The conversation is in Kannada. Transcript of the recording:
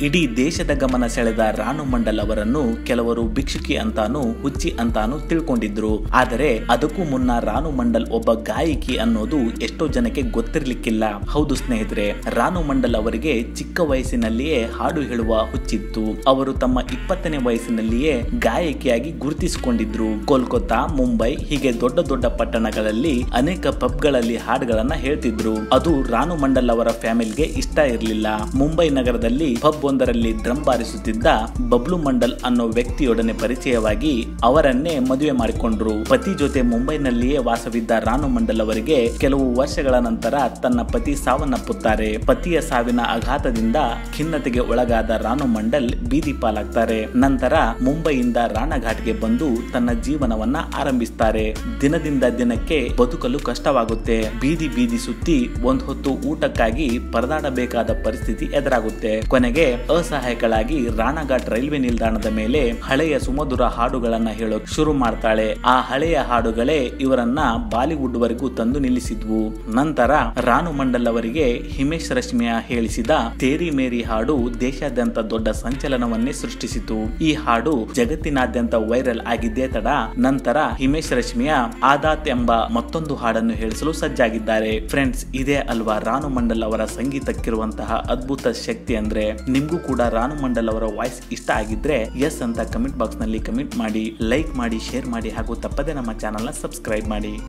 ಇಡೀ ದೇಶದ ಗಮನ ಸೆಳೆದ ರಾನು ಮಂಡಲ್ ಅವರನ್ನು ಕೆಲವರು ಭಿಕ್ಷುಕಿ ಅಂತಾನು ಹುಚ್ಚಿ ಅಂತಾನು ತಿಳ್ಕೊಂಡಿದ್ರು ಆದರೆ ಅದಕ್ಕೂ ಮುನ್ನ ರಾನು ಮಂಡಲ್ ಒಬ್ಬ ಗಾಯಕಿ ಅನ್ನೋದು ಎಷ್ಟೋ ಜನಕ್ಕೆ ಗೊತ್ತಿರ್ಲಿಕ್ಕಿಲ್ಲ ಹೌದು ಸ್ನೇಹಿತರೆ ರಾನು ಮಂಡಲ್ ಅವರಿಗೆ ಚಿಕ್ಕ ವಯಸ್ಸಿನಲ್ಲಿಯೇ ಹಾಡು ಹೇಳುವ ಹುಚ್ಚಿತ್ತು ಅವರು ತಮ್ಮ ಇಪ್ಪತ್ತನೇ ವಯಸ್ಸಿನಲ್ಲಿಯೇ ಗಾಯಕಿಯಾಗಿ ಗುರುತಿಸಿಕೊಂಡಿದ್ರು ಕೋಲ್ಕತ್ತಾ ಮುಂಬೈ ಹೀಗೆ ದೊಡ್ಡ ದೊಡ್ಡ ಪಟ್ಟಣಗಳಲ್ಲಿ ಅನೇಕ ಪಬ್ಗಳಲ್ಲಿ ಹಾಡುಗಳನ್ನ ಹೇಳ್ತಿದ್ರು ಅದು ರಾನು ಮಂಡಲ್ ಅವರ ಫ್ಯಾಮಿಲಿಗೆ ಇಷ್ಟ ಇರಲಿಲ್ಲ ಮುಂಬೈ ನಗರದಲ್ಲಿ ಪಬ್ ಒಂದರಲ್ಲಿ ಡ್ರಮ್ ಬಾರಿಸುತ್ತಿದ್ದ ಬಬ್ಲು ಮಂಡಲ್ ಅನ್ನೋ ವ್ಯಕ್ತಿಯೊಡನೆ ಪರಿಚಯವಾಗಿ ಅವರನ್ನೇ ಮದುವೆ ಮಾಡಿಕೊಂಡ್ರು ಪತಿ ಜೊತೆ ಮುಂಬೈನಲ್ಲಿಯೇ ವಾಸವಿದ್ದ ರಾನು ಮಂಡಲ್ ಅವರಿಗೆ ಕೆಲವು ವರ್ಷಗಳ ನಂತರ ತನ್ನ ಪತಿ ಸಾವನ್ನಪ್ಪುತ್ತಾರೆ ಪತಿಯ ಸಾವಿನ ಆಘಾತದಿಂದ ಖಿನ್ನತೆಗೆ ಒಳಗಾದ ರಾನು ಮಂಡಲ್ ಬೀದಿ ಪಾಲಾಗ್ತಾರೆ ನಂತರ ಮುಂಬೈಯಿಂದ ರಾಣಘಾಟ್ಗೆ ಬಂದು ತನ್ನ ಜೀವನವನ್ನ ಆರಂಭಿಸ್ತಾರೆ ದಿನದಿಂದ ದಿನಕ್ಕೆ ಬದುಕಲು ಕಷ್ಟವಾಗುತ್ತೆ ಬೀದಿ ಬೀದಿ ಸುತ್ತಿ ಒಂದ್ ಹೊತ್ತು ಊಟಕ್ಕಾಗಿ ಪರದಾಡಬೇಕಾದ ಪರಿಸ್ಥಿತಿ ಎದುರಾಗುತ್ತೆ ಕೊನೆಗೆ ಅಸಹಾಯಕಳಾಗಿ ರಾಣಘಾಟ್ ರೈಲ್ವೆ ನಿಲ್ದಾಣದ ಮೇಲೆ ಹಳೆಯ ಸುಮಧುರ ಹಾಡುಗಳನ್ನ ಹೇಳೋಕ್ ಶುರು ಮಾಡ್ತಾಳೆ ಆ ಹಳೆಯ ಹಾಡುಗಳೇ ಇವರನ್ನ ಬಾಲಿವುಡ್ ವರೆಗೂ ತಂದು ನಿಲ್ಲಿಸಿದ್ವು ನಂತರ ರಾನು ಮಂಡಲ್ ಅವರಿಗೆ ಹಿಮೇಶ್ ರಶ್ಮಿಯ ಹೇಳಿಸಿದ ತೇರಿ ಮೇರಿ ಹಾಡು ದೇಶಾದ್ಯಂತ ದೊಡ್ಡ ಸಂಚಲನವನ್ನೇ ಸೃಷ್ಟಿಸಿತು ಈ ಹಾಡು ಜಗತ್ತಿನಾದ್ಯಂತ ವೈರಲ್ ಆಗಿದ್ದೇ ತಡ ನಂತರ ಹಿಮೇಶ್ ರಶ್ಮಿಯ ಆದಾತ್ ಎಂಬ ಮತ್ತೊಂದು ಹಾಡನ್ನು ಹೇಳಿಸಲು ಸಜ್ಜಾಗಿದ್ದಾರೆ ಫ್ರೆಂಡ್ಸ್ ಇದೇ ಅಲ್ವಾ ರಾನು ಮಂಡಲ್ ಅವರ ಸಂಗೀತಕ್ಕಿರುವಂತಹ ಅದ್ಭುತ ಶಕ್ತಿ ಅಂದ್ರೆ ನಿಮ್ಗೂ ಕೂಡ ರಾನು ಮಂಡಲ್ ಅವರ ವಾಯ್ಸ್ ಇಷ್ಟ ಆಗಿದ್ರೆ ಎಸ್ ಅಂತ ಕಮೆಂಟ್ ಬಾಕ್ಸ್ ನಲ್ಲಿ ಕಮೆಂಟ್ ಮಾಡಿ ಲೈಕ್ ಮಾಡಿ ಶೇರ್ ಮಾಡಿ ಹಾಗೂ ತಪ್ಪದೆ ನಮ್ಮ ಚಾನಲ್ ನ ಸಬ್ಸ್ಕ್ರೈಬ್ ಮಾಡಿ